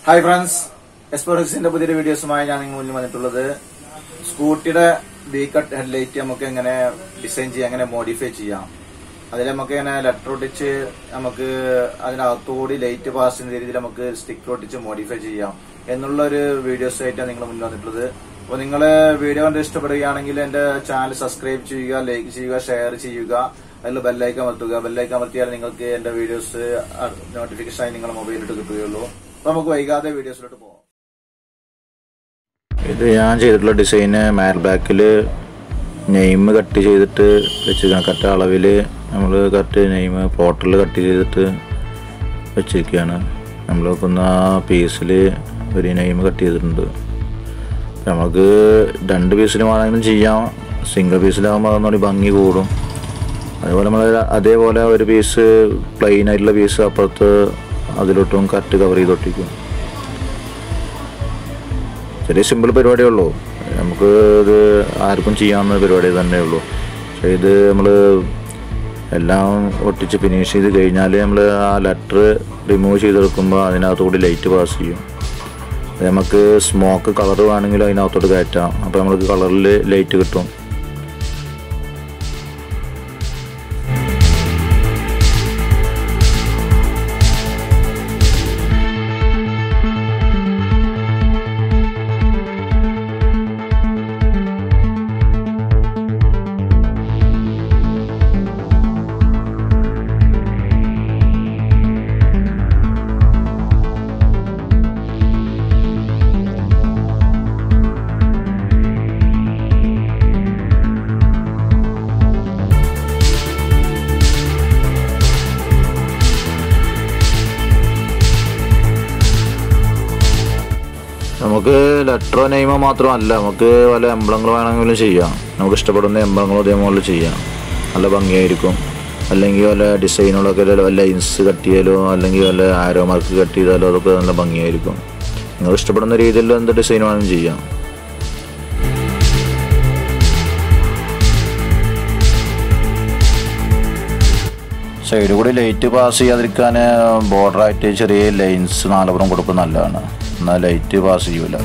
hi friends എക്സ്പോർട്സിന്റെ പുതിയൊരു വീഡിയോസുമായി ഞാൻ നിങ്ങൾ മുന്നിൽ വന്നിട്ടുള്ളത് സ്കൂട്ടിയുടെ ബി കട്ട് ഹെഡ്ലൈറ്റ് നമുക്ക് എങ്ങനെ ഡിസൈൻ ചെയ്യാം എങ്ങനെ മോഡിഫൈ ചെയ്യാം അതിൽ നമുക്ക് ഇങ്ങനെ ലെറ്റർ ഒട്ടിച്ച് നമുക്ക് അതിനകത്തുകൂടി ലൈറ്റ് പാസ് ചെയ്യുന്ന രീതിയിൽ നമുക്ക് സ്റ്റിക്കർ ഒട്ടിച്ച് മോഡിഫൈ ചെയ്യാം എന്നുള്ള ഒരു വീഡിയോസ് ആയിട്ടാണ് നിങ്ങൾ മുന്നിൽ വന്നിട്ടുള്ളത് അപ്പോൾ നിങ്ങൾ വീഡിയോ കണ്ട് ഇഷ്ടപ്പെടുകയാണെങ്കിൽ എന്റെ ചാനൽ സബ്സ്ക്രൈബ് ചെയ്യുക ലൈക്ക് ചെയ്യുക ഷെയർ ചെയ്യുക അതിൽ ബെല്ലൈക്കൻ അമർത്തുക ബെല്ലൈക്കൻ അമർത്തിയാൽ നിങ്ങൾക്ക് എന്റെ വീഡിയോസ് നോട്ടിഫിക്കേഷൻ ആയി നിങ്ങളുടെ മൊബൈലിലോട്ട് കിട്ടുകയുള്ളൂ അപ്പൊ നമുക്ക് വൈകാതെ വീഡിയോസിലോട്ട് പോകാം ഇത് ഞാൻ ചെയ്തിട്ടുള്ള ഡിസൈന് മാറ്റ് ബാക്കിൽ നെയിം കട്ട് ചെയ്തിട്ട് വെച്ചിരിക്കണം കറക്റ്റ് അളവിൽ നമ്മൾ കറക്റ്റ് നെയിം പോർട്ടൽ കട്ട് ചെയ്തിട്ട് വെച്ചിരിക്കുകയാണ് നമ്മൾ വെക്കുന്ന ആ പീസിൽ ഒരു നെയിം കട്ട് ചെയ്തിട്ടുണ്ട് നമുക്ക് രണ്ട് പീസിന് വേണമെങ്കിലും ചെയ്യാം സിംഗിൾ പീസിലാകുമ്പോൾ അതൊന്നുകൂടി ഭംഗി കൂടും അതുപോലെ നമ്മൾ അതേപോലെ ഒരു പീസ് പ്ലെയിൻ ആയിട്ടുള്ള പീസ് അപ്പുറത്ത് അതിലോട്ടും കറക്റ്റ് കവർ ചെയ്തൊട്ടിക്കും ചെറിയ സിമ്പിൾ പരിപാടിയേ ഉള്ളൂ നമുക്ക് ഇത് ആർക്കും ചെയ്യാവുന്ന പരിപാടി തന്നെ ഉള്ളൂ പക്ഷേ ഇത് നമ്മൾ എല്ലാം ഒട്ടിച്ച് ഫിനിഷ് ചെയ്ത് കഴിഞ്ഞാൽ നമ്മൾ ആ ലെറ്റർ റിമൂവ് ചെയ്തെടുക്കുമ്പോൾ അതിനകത്തുകൂടി ലൈറ്റ് പാസ് ചെയ്യും അത് നമുക്ക് സ്മോക്ക് കളർ വേണമെങ്കിൽ അതിനകത്തോട്ട് കയറ്റാം അപ്പോൾ നമുക്ക് കളറിൽ ലൈറ്റ് കിട്ടും നമുക്ക് ലെറ്ററോ നെയിമോ മാത്രമല്ല നമുക്ക് വല്ല എംബ്ലങ്ങൾ വേണമെങ്കിലും ചെയ്യാം നമുക്ക് ഇഷ്ടപ്പെടുന്ന എംബ്ലങ്ങളോ ഇതേപോലെ ചെയ്യാം നല്ല ഭംഗിയായിരിക്കും അല്ലെങ്കിൽ വല്ല ഡിസൈനുകളൊക്കെ വല്ല ലൈൻസ് കട്ട് ചെയ്യലോ അല്ലെങ്കിൽ വല്ല ആരോ മാർക്ക് കട്ട് ചെയ്താലോ അതൊക്കെ നല്ല ഭംഗിയായിരിക്കും നിങ്ങൾക്ക് ഇഷ്ടപ്പെടുന്ന രീതിയിൽ എന്ത് ഡിസൈൻ വേണമെങ്കിലും ചെയ്യാം സൈഡിൽ കൂടി ലൈറ്റ് പാസ് ചെയ്യാതിരിക്കാൻ ബോർഡറായിട്ട് ചെറിയ ലൈൻസ് നാലപ്പുറം കൊടുക്കുന്നത് നല്ലതാണ് എന്നാൽ ലൈറ്റ് പാസ് ചെയ്യൂല